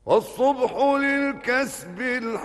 والصبح للكسب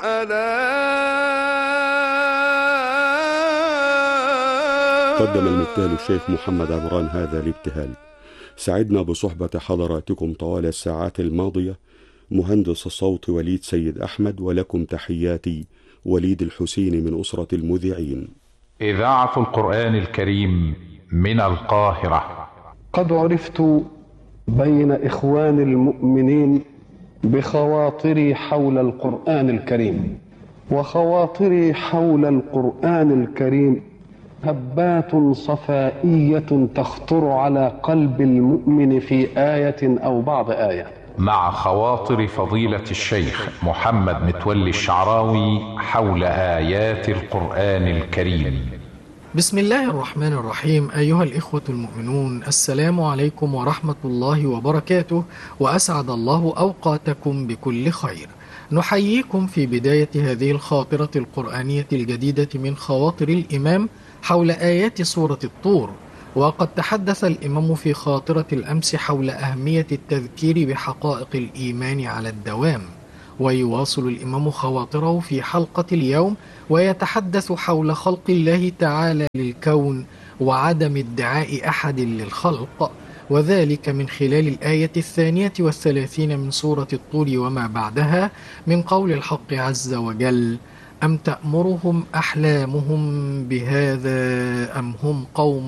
الحلال قدم المبتهل الشيخ محمد عمران هذا الابتهال سعدنا بصحبة حضراتكم طوال الساعات الماضية مهندس الصوت وليد سيد أحمد ولكم تحياتي وليد الحسين من أسرة المذيعين إذاعة القرآن الكريم من القاهرة قد عرفت بين إخوان المؤمنين بخواطري حول القرآن الكريم وخواطري حول القرآن الكريم هبات صفائية تخطر على قلب المؤمن في آية أو بعض آية مع خواطر فضيلة الشيخ محمد متولي الشعراوي حول آيات القرآن الكريم بسم الله الرحمن الرحيم أيها الإخوة المؤمنون السلام عليكم ورحمة الله وبركاته وأسعد الله أوقاتكم بكل خير نحييكم في بداية هذه الخاطرة القرآنية الجديدة من خواطر الإمام حول آيات سورة الطور وقد تحدث الإمام في خاطرة الأمس حول أهمية التذكير بحقائق الإيمان على الدوام ويواصل الإمام خواطره في حلقة اليوم ويتحدث حول خلق الله تعالى للكون وعدم ادعاء أحد للخلق وذلك من خلال الآية الثانية والثلاثين من سورة الطور وما بعدها من قول الحق عز وجل أم تأمرهم أحلامهم بهذا أم هم قوم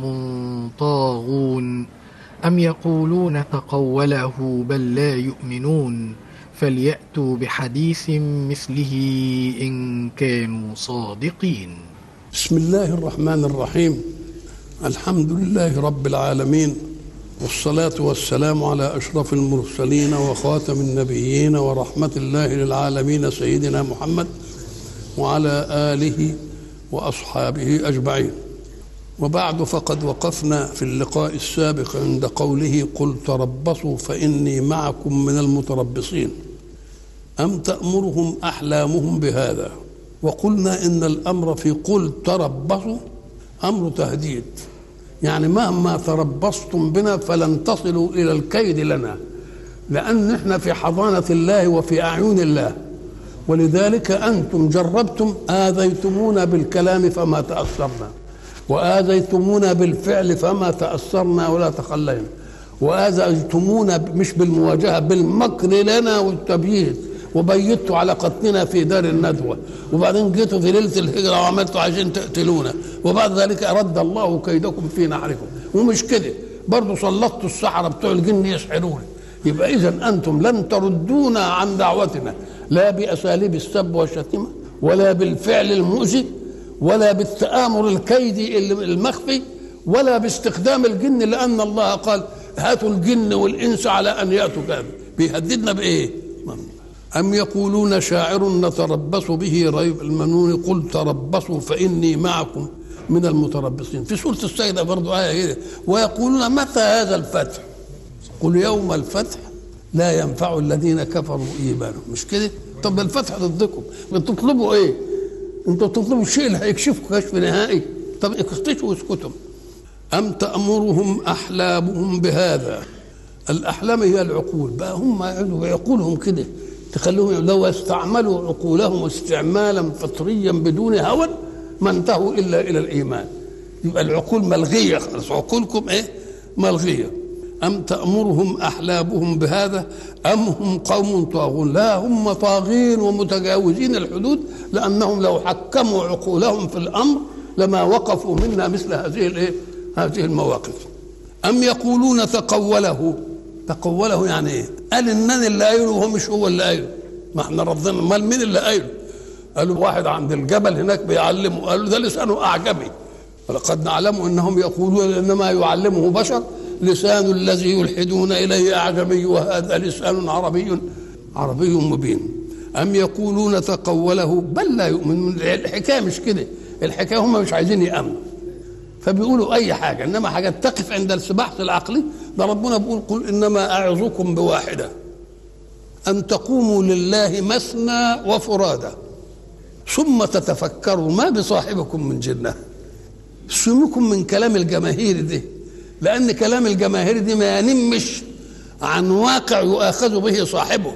طاغون أم يقولون تقوله بل لا يؤمنون فليأتوا بحديث مثله إن كانوا صادقين بسم الله الرحمن الرحيم الحمد لله رب العالمين والصلاة والسلام على أشرف المرسلين وخاتم النبيين ورحمة الله للعالمين سيدنا محمد وعلى آله وأصحابه أجمعين وبعد فقد وقفنا في اللقاء السابق عند قوله قل تربصوا فإني معكم من المتربصين أم تأمرهم أحلامهم بهذا وقلنا إن الأمر في قل تربصوا أمر تهديد يعني مهما تربصتم بنا فلن تصلوا إلى الكيد لنا لأن احنا في حضانة الله وفي أعين الله ولذلك أنتم جربتم آذيتمونا بالكلام فما تأثرنا وآذيتمونا بالفعل فما تأثرنا ولا تخلينا وآذيتمونا مش بالمواجهة بالمكر لنا والتبييت وبيتوا على قتلنا في دار الندوة وبعدين جيتوا في ليلة الهجرة وعملتوا عشان تقتلونا وبعد ذلك أرد الله كيدكم في نحركم ومش كده برضه سلطتوا السحرة بتوع الجن يسحرون يبقى إذا أنتم لن تردونا عن دعوتنا لا بأساليب السب والشتيمة ولا بالفعل المؤذي ولا بالتآمر الكيدي المخفي ولا باستخدام الجن لأن الله قال هاتوا الجن والإنس على أن يأتوا كامل بيهددنا بإيه أم يقولون شاعر نتربص به ريب المنون قل تربصوا فإني معكم من المتربصين في سورة السيدة برضو آية كده ويقولون متى هذا الفتح قل يوم الفتح لا ينفع الذين كفروا إيمانهم مش كده طب الفتح ضدكم بتطلبوا إيه انتوا تطلبوا الشيء اللي هيكشفكم كشف نهائي طب اكتشفوا واسكتوا أم تأمرهم أحلامهم بهذا الأحلام هي العقول بقى هم يقعدوا بعقولهم كده تخلوهم لو استعملوا عقولهم استعمالا فطريا بدون هوى ما انتهوا الا الى الايمان يبقى العقول ملغيه خلاص عقولكم ايه ملغيه ام تامرهم احلامهم بهذا ام هم قوم طاغون لا هم طاغين ومتجاوزين الحدود لانهم لو حكموا عقولهم في الامر لما وقفوا منا مثل هذه الايه هذه المواقف ام يقولون تقوله تقوله يعني ايه؟ قال ان انا اللي قايله وهو مش هو اللي قايله ما احنا رافضين امال مين اللي قايله؟ قالوا واحد عند الجبل هناك بيعلمه قالوا ده لسانه اعجمي ولقد نعلم انهم يقولون انما يعلمه بشر لسان الذي يلحدون اليه اعجمي وهذا لسان عربي عربي مبين ام يقولون تقوله بل لا يؤمنون الحكايه مش كده الحكايه هم مش عايزين يامنوا فبيقولوا اي حاجه انما حاجه تقف عند البحث العقلي ده ربنا بيقول قل انما اعظكم بواحده ان تقوموا لله مثنى وفرادى ثم تتفكروا ما بصاحبكم من جنه سمكم من كلام الجماهير دي لان كلام الجماهير دي ما ينمش عن واقع يؤاخذ به صاحبه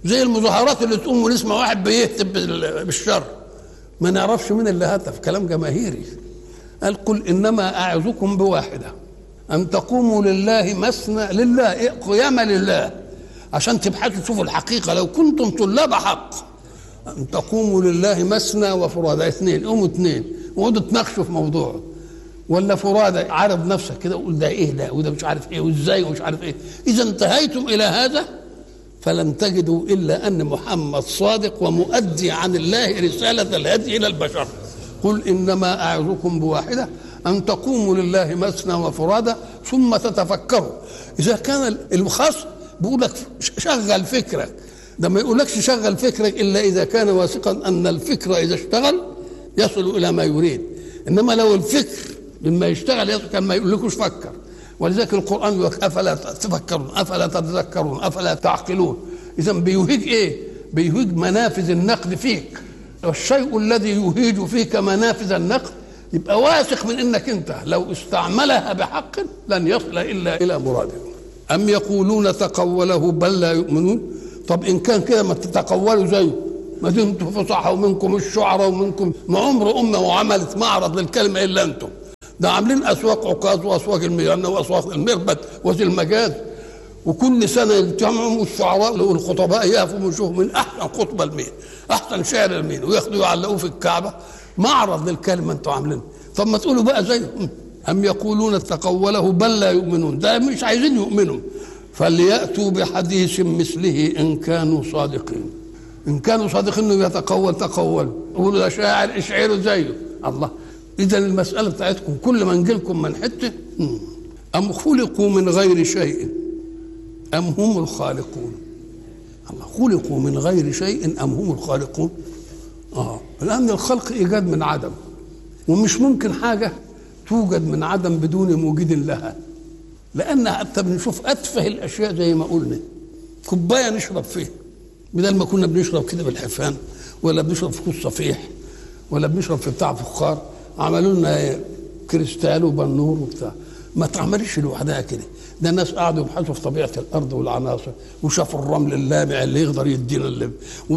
زي المظاهرات اللي تقوم ونسمع واحد بيهتف بال- بالشر ما نعرفش مين اللي هتف كلام جماهيري قال قل انما اعظكم بواحده ان تقوموا لله مثنى لله إيه؟ قيامه لله عشان تبحثوا تشوفوا الحقيقه لو كنتم طلاب حق ان تقوموا لله مثنى وفرادى اثنين قوموا اثنين وقعدوا تناقشوا في موضوع ولا فرادى عارض نفسك كده وقول ده ايه ده وده مش عارف ايه وازاي ومش عارف ايه اذا انتهيتم الى هذا فلن تجدوا الا ان محمد صادق ومؤدي عن الله رساله الهدي الى البشر قل انما اعظكم بواحده ان تقوموا لله مثنى وفرادى ثم تتفكروا اذا كان الخصم بيقول لك شغل فكرك ده ما يقولكش شغل فكرك الا اذا كان واثقا ان الفكر اذا اشتغل يصل الى ما يريد انما لو الفكر لما يشتغل يصل كان ما يقولكوش فكر ولذلك القران يقول لك افلا تفكرون افلا تتذكرون افلا تعقلون اذا بيهيج ايه بيهيج منافذ النقد فيك والشيء الذي يهيج فيك منافذ النقد يبقى واثق من انك انت لو استعملها بحق لن يصل الا الى مراده ام يقولون تقوله بل لا يؤمنون طب ان كان كده ما تتقولوا زيه ما دمتم فصحى ومنكم الشعراء ومنكم ما عمر امه وعملت معرض للكلمه الا انتم ده عاملين اسواق عكاظ واسواق الميانه واسواق المربد وذي المجاز وكل سنه يجتمعوا الشعراء والخطباء يقفوا ويشوفوا من احسن خطبه لمين احسن شعر لمين وياخدوا يعلقوه في الكعبه معرض للكلمه انتوا عاملينه طب ما تقولوا بقى زيهم ام يقولون تقوله بل لا يؤمنون ده مش عايزين يؤمنوا فلياتوا بحديث مثله ان كانوا صادقين ان كانوا صادقين انه يتقول تقول يقولوا ده شاعر اشعروا زيه الله اذا المساله بتاعتكم كل ما نجي لكم من حته مم. ام خلقوا من غير شيء ام هم الخالقون الله خلقوا من غير شيء ام هم الخالقون اه لان الخلق ايجاد من عدم ومش ممكن حاجه توجد من عدم بدون موجد لها لان حتى بنشوف اتفه الاشياء زي ما قلنا كوبايه نشرب فيها بدل ما كنا بنشرب كده بالحفان ولا بنشرب في كوز صفيح ولا بنشرب في بتاع فخار عملوا لنا كريستال وبنور وبتاع ما تعملش لوحدها كده ده الناس قعدوا يبحثوا في طبيعه الارض والعناصر وشافوا الرمل اللامع اللي يقدر يدينا اللب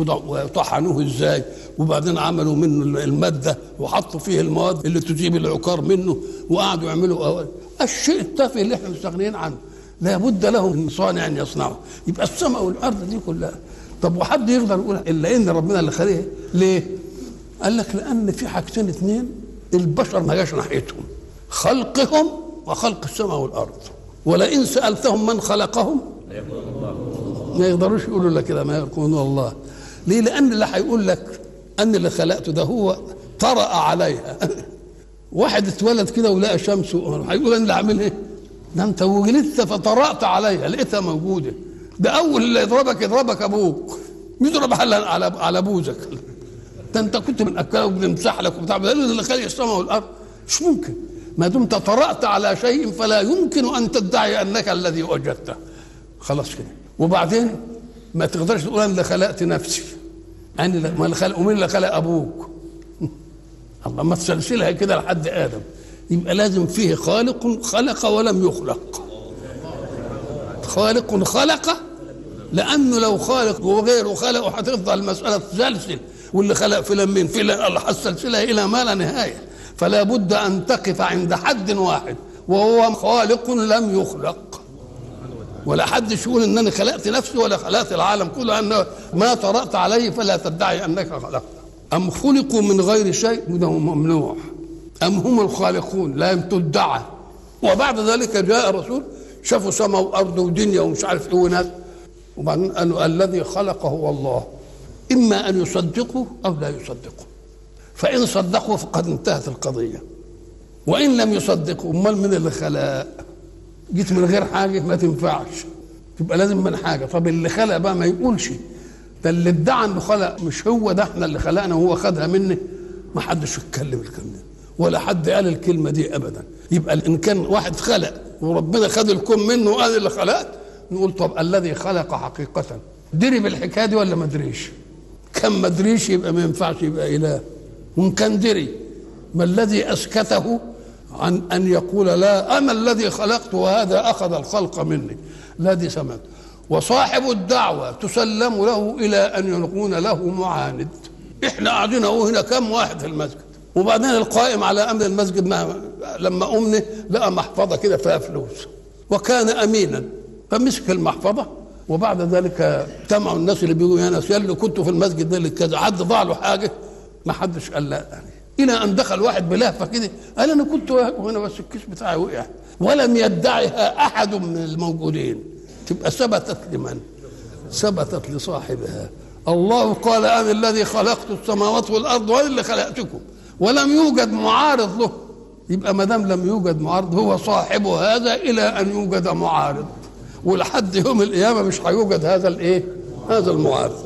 وطحنوه ازاي وبعدين عملوا منه الماده وحطوا فيه المواد اللي تجيب العكار منه وقعدوا يعملوا أول. الشيء التافه اللي احنا مستغنيين عنه لابد له من صانع يصنعه يبقى السماء والارض دي كلها طب وحد يقدر يقول الا ان ربنا اللي خلقها ليه؟ قال لك لان في حاجتين اثنين البشر ما جاش ناحيتهم خلقهم وخلق السماء والارض ولئن سالتهم من خلقهم ما يقدروش يقولوا لك كده ما يقولون الله ليه لان اللي هيقول لك ان اللي خلقته ده هو طرأ عليها واحد اتولد كده ولقى شمس هيقول انا اللي عامل ايه ده انت ولدت فطرأت عليها لقيتها موجوده ده اول اللي يضربك يضربك ابوك يضرب على على على بوزك ده انت كنت من اكلك وبنمسح لك وبتاع ده اللي خلق السماء والارض مش ممكن ما دمت طرأت على شيء فلا يمكن ان تدعي انك الذي وجدته خلاص كده وبعدين ما تقدرش تقول انا اللي خلقت نفسي انا ما اللي خلق ومين اللي خلق ابوك الله ما تسلسلها كده لحد ادم يبقى لازم فيه خالق خلق ولم يخلق خالق خلق لانه لو خالق وغيره خلق وهتفضل المساله تسلسل واللي خلق فلان مين فلان الله هتسلسلها الى ما لا نهايه فلا بد ان تقف عند حد واحد وهو خالق لم يخلق ولا حدش يقول انني خلقت نفسي ولا خلقت العالم كله ان ما طرأت عليه فلا تدعي انك خلقت ام خلقوا من غير شيء وده ممنوع ام هم الخالقون لا تدعى وبعد ذلك جاء رسول شافوا سماء وارض ودنيا ومش عارف ايه وناس وبعدين قالوا الذي خلق هو الله اما ان يصدقوا او لا يصدقوا فان صدقوا فقد انتهت القضيه وان لم يصدقوا امال من اللي خلق جيت من غير حاجه ما تنفعش تبقى لازم من حاجه طب اللي خلق بقى ما يقولش ده اللي ادعى انه خلق مش هو ده احنا اللي خلقنا وهو خدها مني ما حدش يتكلم الكلام ده ولا حد قال الكلمه دي ابدا يبقى ان كان واحد خلق وربنا خد الكون منه وقال اللي خلقت نقول طب الذي خلق حقيقه دري بالحكايه دي ولا ما دريش كان ما دريش يبقى ما ينفعش يبقى اله وان كان دري ما الذي اسكته عن ان يقول لا انا الذي خلقت وهذا اخذ الخلق مني لا دي سمعت وصاحب الدعوة تسلم له إلى أن يكون له معاند إحنا قاعدين أهو هنا كم واحد في المسجد وبعدين القائم على أمر المسجد ما لما أمنه لقى محفظة كده فيها فلوس وكان أمينا فمسك المحفظة وبعد ذلك اجتمعوا الناس اللي بيقولوا يا ناس يلي كنتوا في المسجد ده اللي كذا حد ضاع له حاجة ما حدش قال لا يعني الى ان دخل واحد بلهفه كده قال انا كنت هنا بس الكيس بتاعي وقع ولم يدعها احد من الموجودين تبقى ثبتت لمن؟ ثبتت لصاحبها الله قال انا الذي خلقت السماوات والارض وانا اللي خلقتكم ولم يوجد معارض له يبقى ما دام لم يوجد معارض هو صاحب هذا الى ان يوجد معارض ولحد يوم القيامه مش هيوجد هذا الايه؟ هذا المعارض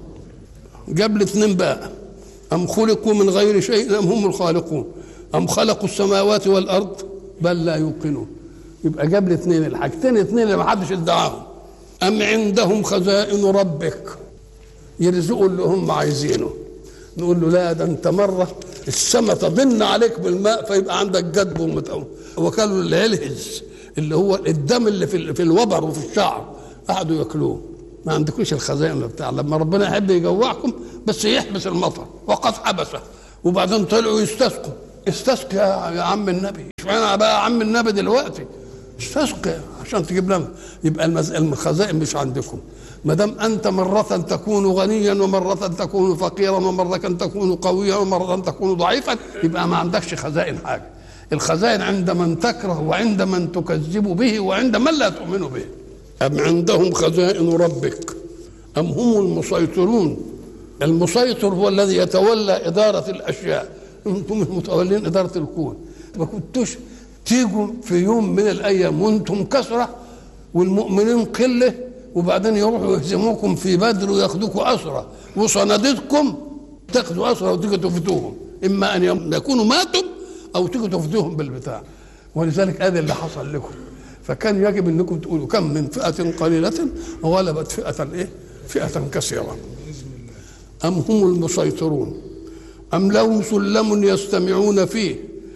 جاب الاثنين بقى أم خلقوا من غير شيء أم هم الخالقون أم خلقوا السماوات والأرض بل لا يوقنون يبقى جاب الاثنين الحاجتين الاثنين اللي ما حدش ادعاهم أم عندهم خزائن ربك يرزقوا اللي هم عايزينه نقول له لا ده انت مرة السماء تضن عليك بالماء فيبقى عندك جدب ومتقوم وكانوا الهلهز اللي هو الدم اللي في, في الوبر وفي الشعر قعدوا ياكلوه ما عندكوش الخزائن بتاع لما ربنا يحب يجوعكم بس يحبس المطر وقد حبسه وبعدين طلعوا يستسقوا استسقي يا عم النبي اشمعنى بقى عم النبي دلوقتي استسقي عشان تجيب لنا يبقى المز... الخزائن مش عندكم ما دام انت مره تكون غنيا ومره تكون فقيرا ومره تكون قويا ومره تكون ضعيفا يبقى ما عندكش خزائن حاجه الخزائن عند من تكره وعند من تكذب به وعند من لا تؤمن به أم عندهم خزائن ربك أم هم المسيطرون المسيطر هو الذي يتولى إدارة الأشياء أنتم المتولين إدارة الكون ما كنتوش تيجوا في يوم من الأيام وأنتم كثرة والمؤمنين قلة وبعدين يروحوا يهزموكم في بدر وياخدوكم أسرة وصناديدكم تاخدوا أسرة وتيجوا تفدوهم إما أن يكونوا ماتوا أو تيجوا تفدوهم بالبتاع ولذلك هذا اللي حصل لكم فكان يجب انكم تقولوا كم من فئه قليله غلبت فئه ايه؟ فئه كثيره. ام هم المسيطرون ام لهم سلم يستمعون فيه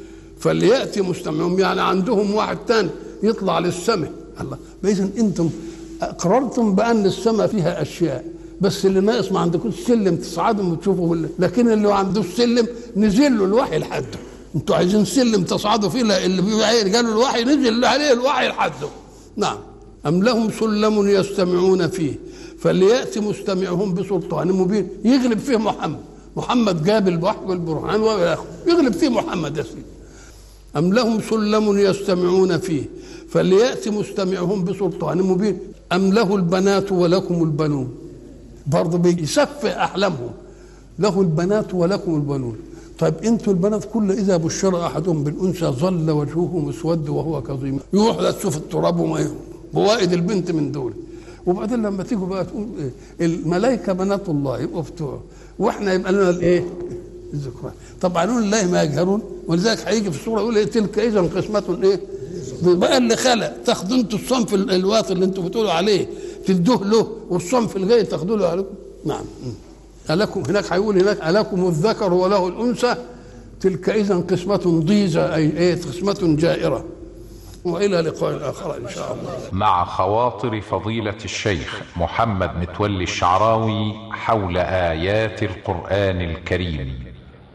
فلياتي مستمعون يعني عندهم واحد تاني يطلع للسماء الله اذا انتم اقررتم بان السماء فيها اشياء بس اللي ناقص ما عندكوش سلم تصعدوا وتشوفوا لكن اللي ما عندوش سلم نزل له الوحي لحده انتوا عايزين سلم تصعدوا فيه اللي بيبقى رجال الوحي نزل عليه الوحي لحده نعم أم لهم سلم يستمعون فيه فليأتي مستمعهم بسلطان مبين يغلب فيه محمد محمد جاب الوحي والبرهان يغلب فيه محمد يا سيدي أم لهم سلم يستمعون فيه فليأتي مستمعهم بسلطان مبين أم له البنات ولكم البنون برضه بيسفه أحلامهم له البنات ولكم البنون طيب انتوا البنات كل اذا بشر احدهم بالانثى ظل وجهه مسود وهو كظيم يروح لا تشوف التراب وما بوائد البنت من دول وبعدين لما تيجوا بقى تقول ايه الملائكه بنات الله يبقوا بتوع واحنا يبقى لنا الايه؟ الذكران طبعا لله ما يجهرون ولذلك هيجي في الصوره يقول ايه تلك اذا قسمه ايه؟ بقى اللي خلق تاخدوا انتوا الصنف الواطي اللي انتوا بتقولوا عليه تدوه له والصنف الجاي تاخدوا له عليكم نعم ألكم هناك هيقول هناك ألكم الذكر وله الأنثى تلك إذا قسمة ضيزة أي إيه قسمة جائرة وإلى لقاء آخر إن شاء الله مع خواطر فضيلة الشيخ محمد متولي الشعراوي حول آيات القرآن الكريم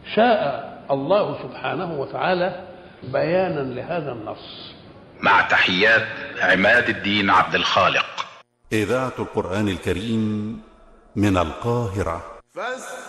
شاء الله سبحانه وتعالى بيانا لهذا النص مع تحيات عماد الدين عبد الخالق إذاعة القرآن الكريم من القاهرة فاستمعوا